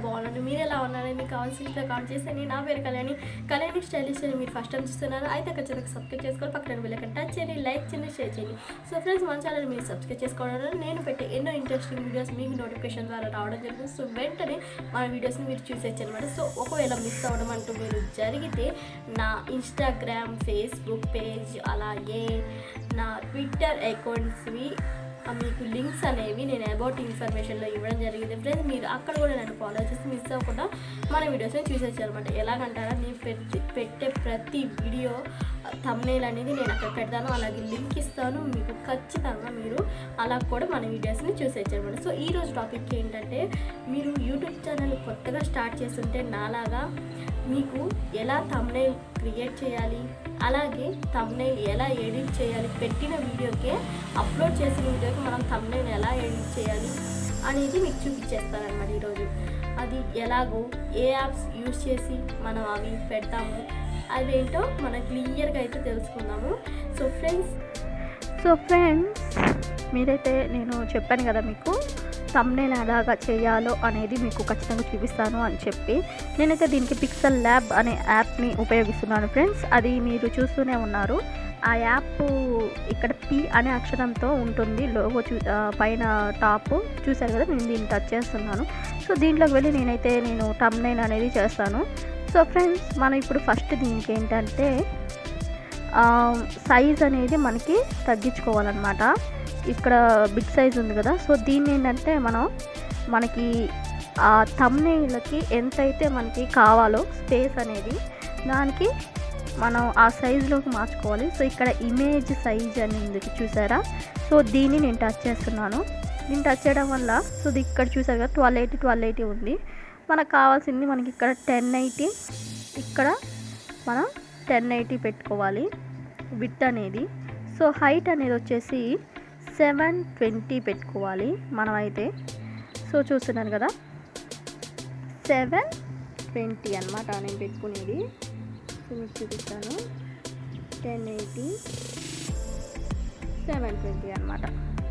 బాగున్నాను మీరు ఎలా ఉన్నారని మీకు కావాల్సిన కాల్ చేస్తే నేను నా పేరు కళ్యాణి కళ్యాణి స్టైలిష్ అని మీరు ఫస్ట్ టైం చూస్తున్నారు అయితే ఖచ్చితంగా సబ్స్క్రైబ్ చేసుకొని పక్కన వెళ్ళకండి టచ్ చేయండి లైక్ చేయండి షేర్ చేయండి సో ఫ్రెండ్స్ మన ఛానల్ మీరు సబ్స్క్రైబ్ చేసుకోవడం వల్ల నేను పెట్టే ఎన్నో ఇంట్రెస్టింగ్ వీడియోస్ మీకు నోటిఫికేషన్ ద్వారా రావడం జరుగుతుంది సో వెంటనే మన వీడియోస్ని మీరు చూసేయచ్చు అనమాట సో ఒకవేళ మిస్ అవ్వడం అంటూ మీరు జరిగితే నా ఇన్స్టాగ్రామ్ ఫేస్బుక్ పేజ్ అలాగే నా ట్విట్టర్ అకౌంట్స్వి ఆ మీకు లింక్స్ అనేవి నేను అబౌట్ ఇన్ఫర్మేషన్లో ఇవ్వడం జరిగింది ఫ్రెండ్స్ మీరు అక్కడ కూడా నన్ను ఫాలో చేసి మిస్ అవ్వకుండా మన వీడియోస్ని చూసేసారు అనమాట ఎలాగంటారా నేను పెట్టి పెట్టే ప్రతి వీడియో తమ్నేల్ అనేది నేను అక్కడ పెడతాను అలాగే లింక్ ఇస్తాను మీకు ఖచ్చితంగా మీరు అలా కూడా మన వీడియోస్ని చూసేయచ్చు అనమాట సో ఈరోజు టాపిక్ ఏంటంటే మీరు యూట్యూబ్ ఛానల్ కొత్తగా స్టార్ట్ చేస్తుంటే నాలాగా మీకు ఎలా తమ్నేల్ క్రియేట్ చేయాలి అలాగే తమ్నేల్ ఎలా ఎడిట్ చేయాలి పెట్టిన వీడియోకే అప్లోడ్ చేసిన వీడియోకి మనం తమ్నేల్ ఎలా ఎడిట్ చేయాలి అనేది మీకు చూపించేస్తానమాట ఈరోజు అది ఎలాగో ఏ యాప్స్ యూజ్ చేసి మనం అవి పెడతాము అవేంటో మనం క్లియర్గా అయితే తెలుసుకుందాము సో ఫ్రెండ్స్ సో ఫ్రెండ్స్ మీరైతే నేను చెప్పాను కదా మీకు తమ్నేల్ ఎలాగా చేయాలో అనేది మీకు ఖచ్చితంగా చూపిస్తాను అని చెప్పి నేనైతే దీనికి పిక్సెల్ ల్యాబ్ అనే యాప్ని ఉపయోగిస్తున్నాను ఫ్రెండ్స్ అది మీరు చూస్తూనే ఉన్నారు ఆ యాప్ ఇక్కడ పి అనే అక్షరంతో ఉంటుంది లోగో చూ ఆ, పైన టాప్ చూశారు కదా నేను దీన్ని టచ్ చేస్తున్నాను సో దీంట్లోకి వెళ్ళి నేనైతే నేను తమ్నేల్ అనేది చేస్తాను సో ఫ్రెండ్స్ మనం ఇప్పుడు ఫస్ట్ దీనికి ఏంటంటే సైజ్ అనేది మనకి తగ్గించుకోవాలన్నమాట ఇక్కడ బిగ్ సైజ్ ఉంది కదా సో దీన్ని ఏంటంటే మనం మనకి ఆ తమ్నేళ్ళకి ఎంతైతే మనకి కావాలో స్పేస్ అనేది దానికి మనం ఆ సైజులోకి మార్చుకోవాలి సో ఇక్కడ ఇమేజ్ సైజ్ అని ఉంది చూసారా సో దీన్ని నేను టచ్ చేస్తున్నాను దీన్ని టచ్ చేయడం వల్ల సో ఇది ఇక్కడ చూసారు కదా ట్వెల్వ్ ఎయిటీ ట్వెల్వ్ ఎయిటీ ఉంది మనకు కావాల్సింది మనకి ఇక్కడ టెన్ ఎయిటీ ఇక్కడ మనం టెన్ ఎయిటీ పెట్టుకోవాలి విత్ అనేది సో హైట్ అనేది వచ్చేసి సెవెన్ ట్వంటీ పెట్టుకోవాలి మనం అయితే సో చూస్తున్నాను కదా సెవెన్ ట్వంటీ అనమాట నేను పెట్టుకునేది సో మీకు చూపిస్తాను టెన్ ఎయిటీ సెవెన్ ట్వంటీ అనమాట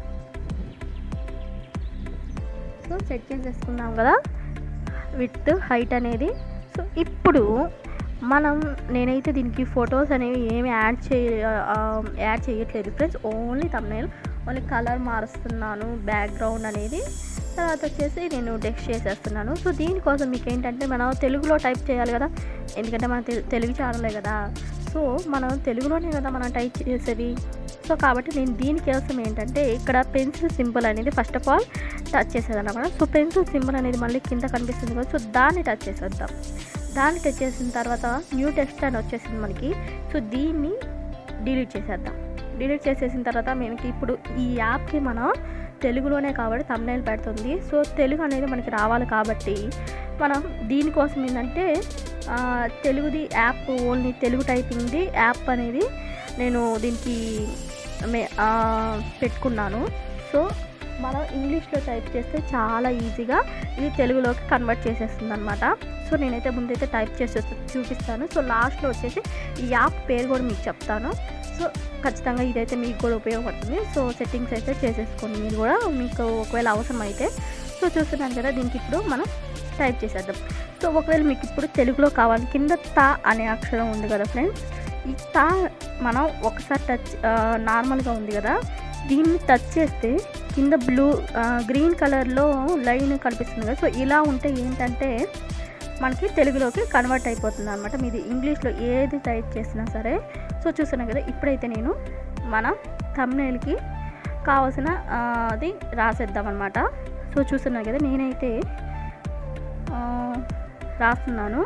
సో సెట్ చేసేసుకున్నాం కదా విత్ హైట్ అనేది సో ఇప్పుడు మనం నేనైతే దీనికి ఫొటోస్ అనేవి ఏమి యాడ్ చేయ ఆ, యాడ్ చేయట్లేదు friends only thumbnail only colour మారుస్తున్నాను బ్యాక్గ్రౌండ్ అనేది తర్వాత వచ్చేసి నేను డెక్స్ చేసేస్తున్నాను సో దీనికోసం మీకు ఏంటంటే మనం తెలుగులో టైప్ చేయాలి కదా ఎందుకంటే మన తెలు- తెలుగు ఛానలే కదా సో మనం తెలుగులోనే కదా మనం టైప్ చేసేది సో కాబట్టి నేను దీనికోసం ఏంటంటే ఇక్కడ పెన్సిల్ సింబల్ అనేది ఫస్ట్ ఆఫ్ ఆల్ టచ్ చేసేది అనమాట సో పెన్సిల్ సింబల్ అనేది మళ్ళీ కింద కనిపిస్తుంది కదా సో దాన్ని టచ్ చేసేద్దాం దాన్ని టచ్ చేసిన తర్వాత న్యూ టెక్స్ట్ అని వచ్చేసింది మనకి సో దీన్ని డిలీట్ చేసేద్దాం డిలీట్ చేసేసిన తర్వాత మనకి ఇప్పుడు ఈ యాప్కి మనం తెలుగులోనే కాబట్టి తమ్నైల్ పెడుతుంది సో తెలుగు అనేది మనకి రావాలి కాబట్టి మనం దీనికోసం ఏంటంటే ఆ, తెలుగుది యాప్ ఓన్లీ తెలుగు టైపింగ్ది యాప్ అనేది నేను దీనికి మే- ఆ, పెట్టుకున్నాను సో మనం ఇంగ్లీష్లో టైప్ చేస్తే చాలా ఈజీగా ఇది తెలుగులోకి కన్వర్ట్ చేసేస్తుంది అనమాట సో నేనైతే ముందైతే టైప్ చేసి చూపిస్తాను సో లాస్ట్లో వచ్చేసి ఈ యాప్ పేరు కూడా మీకు చెప్తాను సో ఖచ్చితంగా ఇదైతే మీకు కూడా ఉపయోగపడుతుంది సో సెట్టింగ్స్ అయితే చేసేసుకోండి మీరు కూడా మీకు ఒకవేళ అవసరం అయితే సో చూస్తున్నాను కదా దీనికి ఇప్పుడు మనం టైప్ చేసేద్దాం సో ఒకవేళ మీకు ఇప్పుడు తెలుగులో కావాలి కింద తా అనే అక్షరం ఉంది కదా ఫ్రెండ్స్ ఈ తా మనం ఒకసారి టచ్ నార్మల్గా ఉంది కదా దీన్ని టచ్ చేస్తే కింద బ్లూ గ్రీన్ కలర్లో లైన్ కనిపిస్తుంది కదా సో ఇలా ఉంటే ఏంటంటే మనకి తెలుగులోకి కన్వర్ట్ అయిపోతుంది అనమాట మీది ఇంగ్లీష్లో ఏది టైప్ చేసినా సరే సో చూస్తున్నాం కదా ఇప్పుడైతే నేను మన thumbnail-కి కావాల్సిన ఆ, అది రాసేద్దాం అనమాట సో చూస్తున్నాను కదా నేనైతే ఆ, రాస్తున్నాను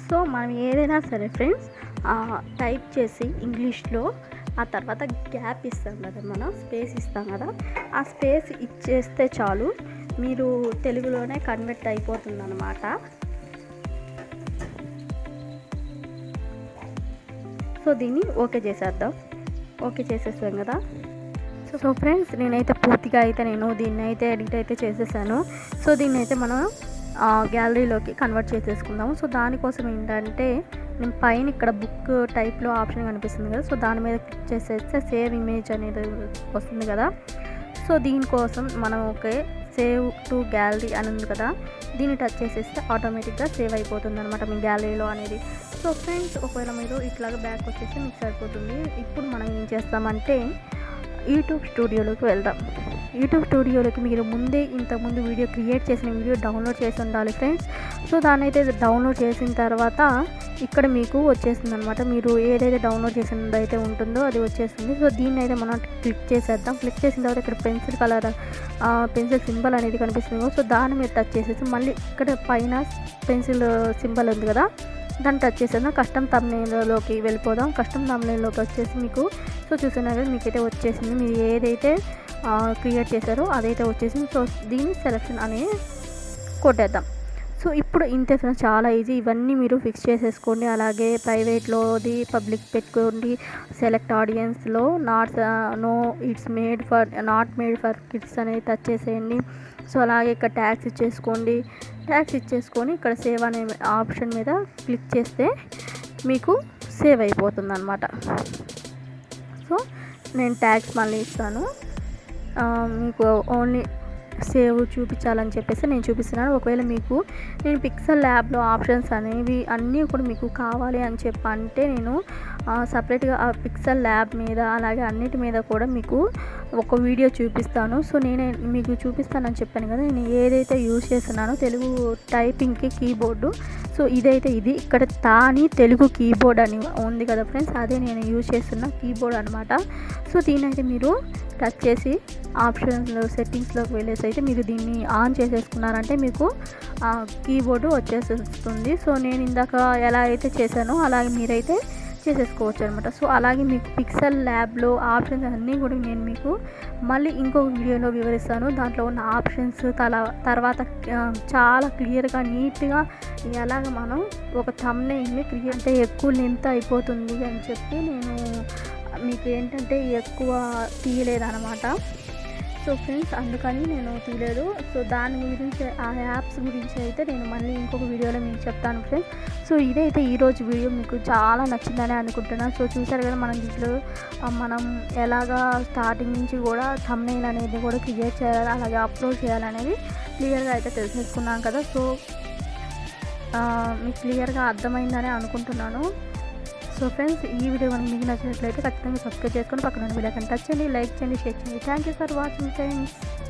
సో మనం ఏదైనా సరే ఫ్రెండ్స్ టైప్ చేసి ఇంగ్లీష్లో ఆ తర్వాత గ్యాప్ ఇస్తాం కదా మనం స్పేస్ ఇస్తాం కదా ఆ స్పేస్ ఇచ్చేస్తే చాలు మీరు తెలుగులోనే కన్వర్ట్ అయిపోతుంది అనమాట సో దీన్ని ఓకే చేసేద్దాం ఓకే చేసేసాం కదా సో ఫ్రెండ్స్ నేనైతే పూర్తిగా అయితే నేను దీన్ని అయితే ఎడిట్ అయితే చేసేసాను సో దీన్ని అయితే మనం గ్యాలరీలోకి కన్వర్ట్ చేసేసుకుందాము సో దానికోసం ఏంటంటే నేను పైన ఇక్కడ బుక్ టైప్లో ఆప్షన్ కనిపిస్తుంది కదా సో దాని మీద క్లిక్ చేసేస్తే సేవ్ ఇమేజ్ అనేది వస్తుంది కదా సో దీనికోసం మనం ఓకే సేవ్ టు గ్యాలరీ అని ఉంది కదా దీన్ని టచ్ చేసేస్తే ఆటోమేటిక్గా సేవ్ అయిపోతుంది అనమాట మీ గ్యాలరీలో అనేది సో ఫ్రెండ్స్ ఒకవేళ మీరు ఇట్లాగా బ్యాక్ వచ్చేస్తే మీకు సరిపోతుంది ఇప్పుడు మనం ఏం చేస్తామంటే యూట్యూబ్ స్టూడియోలోకి వెళ్దాం యూట్యూబ్ స్టూడియోలోకి మీరు ముందే ఇంతకుముందు వీడియో క్రియేట్ చేసిన వీడియో డౌన్లోడ్ చేసి ఉండాలి ఫ్రెండ్స్ సో దాన్ని అయితే డౌన్లోడ్ చేసిన తర్వాత ఇక్కడ మీకు వచ్చేస్తుంది అనమాట మీరు ఏదైతే డౌన్లోడ్ చేసినది అయితే ఉంటుందో అది వచ్చేస్తుంది సో దీన్ని అయితే మనం క్లిక్ చేసేద్దాం క్లిక్ చేసిన తర్వాత ఇక్కడ పెన్సిల్ కలర్ పెన్సిల్ సింబల్ అనేది కనిపిస్తుంది సో దాన్ని మీరు టచ్ చేసేసి మళ్ళీ ఇక్కడ పైన పెన్సిల్ సింబల్ ఉంది కదా దాన్ని టచ్ చేసేద్దాం కస్టమ్ తమ్నేలోకి వెళ్ళిపోదాం కస్టమ్ తమ్నేలోకి వచ్చేసి మీకు సో చూస్తున్నారు మీకైతే వచ్చేసింది మీరు ఏదైతే క్రియేట్ చేశారో అదైతే వచ్చేసింది సో దీన్ని సెలెక్షన్ అనేది కొట్టేద్దాం సో ఇప్పుడు ఇంతే ఫ్రెండ్స్ చాలా ఈజీ ఇవన్నీ మీరు ఫిక్స్ చేసేసుకోండి అలాగే ప్రైవేట్లోది పబ్లిక్ పెట్టుకోండి సెలెక్ట్ ఆడియన్స్లో not no it's made for not made for kids అనేది టచ్ చేసేయండి సో అలాగే ఇక్కడ ట్యాక్స్ ఇచ్చేసుకోండి ట్యాక్స్ ఇచ్చేసుకొని ఇక్కడ సేవ్ అనే ఆప్షన్ మీద క్లిక్ చేస్తే మీకు సేవ్ అయిపోతుంది అనమాట సో నేను ట్యాక్స్ మళ్ళీ ఇస్తాను ఆ, మీకు ఓన్లీ సేవ్ చూపించాలని చెప్పేసి నేను చూపిస్తున్నాను ఒకవేళ మీకు నేను పిక్సెల్ ల్యాబ్లో ఆప్షన్స్ అనేవి అన్నీ కూడా మీకు కావాలి అని చెప్పి అంటే నేను సపరేట్గా ఆ పిక్సెల్ ల్యాబ్ మీద అలాగే అన్నిటి మీద కూడా మీకు ఒక వీడియో చూపిస్తాను సో నేనే మీకు చూపిస్తానని చెప్పాను కదా నేను ఏదైతే యూజ్ చేస్తున్నానో తెలుగు టైపింగ్కి కీబోర్డు సో ఇదైతే ఇది ఇక్కడ తాని తెలుగు కీబోర్డ్ అని ఉంది కదా ఫ్రెండ్స్ అదే నేను యూజ్ చేస్తున్న కీబోర్డ్ అనమాట సో దీని అయితే మీరు టచ్ చేసి ఆప్షన్స్లో సెట్టింగ్స్లోకి వెళ్ళేసి అయితే మీరు దీన్ని ఆన్ చేసేసుకున్నారంటే మీకు కీబోర్డు వచ్చేస్తుంది సో నేను ఇందాక ఎలా అయితే చేశానో అలాగే మీరైతే చేసేసుకోవచ్చు అనమాట సో అలాగే మీకు పిక్సెల్ ల్యాబ్లో ఆప్షన్స్ అన్నీ కూడా నేను మీకు మళ్ళీ ఇంకొక వీడియోలో వివరిస్తాను దాంట్లో ఉన్న ఆప్షన్స్ తల తర్వాత ఆ, చాలా క్లియర్గా నీట్గా ఎలాగ మనం ఒక thumbnail క్రియేట్ అంటే ఎక్కువ లెంత్ అయిపోతుంది అని చెప్పి నేను మీకు ఏంటంటే ఎక్కువ తీయలేదన్నమాట సో ఫ్రెండ్స్ అందుకని నేను తీయలేదు సో దాని గురించి ఆ యాప్స్ గురించి అయితే నేను మళ్ళీ ఇంకొక వీడియోలో మీకు చెప్తాను ఫ్రెండ్స్ సో ఇదైతే ఈరోజు వీడియో మీకు చాలా నచ్చిందని అనుకుంటున్నాను సో చూసారు కదా మనం దీంట్లో ఆ, మనం ఎలాగా స్టార్టింగ్ నుంచి కూడా thumbnail అనేది కూడా క్రియేట్ చేయాలి అలాగే అప్లోడ్ చేయాలనేది క్లియర్గా అయితే తెలిసేసుకున్నాం కదా సో ఆ, మీకు క్లియర్గా అర్థమైందని అనుకుంటున్నాను సో ఫ్రెండ్స్ ఈ వీడియో కనుక మీకు నచ్చినట్లయితే ఖచ్చితంగా సబ్స్క్రైబ్ చేసుకొని పక్కన బెల్ ఐకాన్ టచ్ చేయండి లైక్ చేయండి షేర్ చేయండి thank you for watching friends